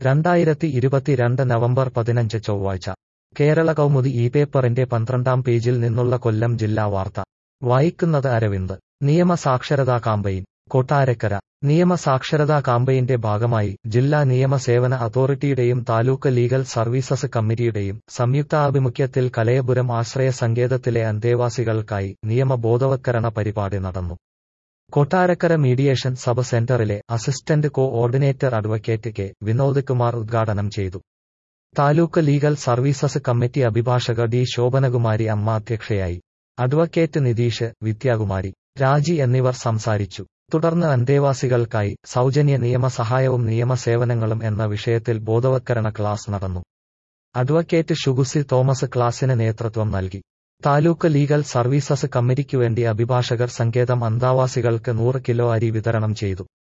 രണ്ടായിരത്തി ഇരുപത്തിരണ്ട് നവംബർ പതിനഞ്ച് ചൊവ്വാഴ്ച കേരള കൗമുദി ഈ പേപ്പറിന്റെ പന്ത്രണ്ടാം പേജിൽ നിന്നുള്ള കൊല്ലം ജില്ലാ വാർത്ത വായിക്കുന്നത് അരവിന്ദ് നിയമ സാക്ഷരതാ കാമ്പയിൻ കൊട്ടാരക്കര നിയമ സാക്ഷരതാ കാമ്പയിന്റെ ഭാഗമായി ജില്ലാ നിയമ സേവന അതോറിറ്റിയുടെയും താലൂക്ക് ലീഗൽ സർവീസസ് കമ്മിറ്റിയുടെയും സംയുക്താഭിമുഖ്യത്തിൽ കലയപുരം ആശ്രയ സങ്കേതത്തിലെ അന്തേവാസികൾക്കായി നിയമ ബോധവത്കരണ പരിപാടി നടന്നു കൊട്ടാരക്കര മീഡിയേഷൻ സബ് സെന്ററിലെ assistant coordinator advocate K Vinod Kumar ഉദ്ഘാടനം ചെയ്തു താലൂക്ക് ലീഗൽ സർവീസസ് കമ്മിറ്റി അഭിഭാഷക ഡി ശോഭനകുമാരി അമ്മ അധ്യക്ഷയായി അഡ്വക്കേറ്റ് നിതീഷ് വിദ്യാകുമാരി രാജി എന്നിവർ സംസാരിച്ചു തുടർന്ന് അന്തേവാസികൾക്കായി സൗജന്യ നിയമസഹായവും നിയമസേവനങ്ങളും എന്ന വിഷയത്തിൽ ബോധവത്കരണ ക്ലാസ് നടന്നു അഡ്വക്കേറ്റ് ഷുഗുസി തോമസ് ക്ലാസിന് നേതൃത്വം നൽകി താലൂക്ക് ലീഗൽ സർവീസസ് കമ്മിറ്റിക്കുവേണ്ടി അഭിഭാഷകർ സങ്കേതം അന്താവാസികൾക്ക് നൂറ് കിലോ അരി വിതരണം ചെയ്തു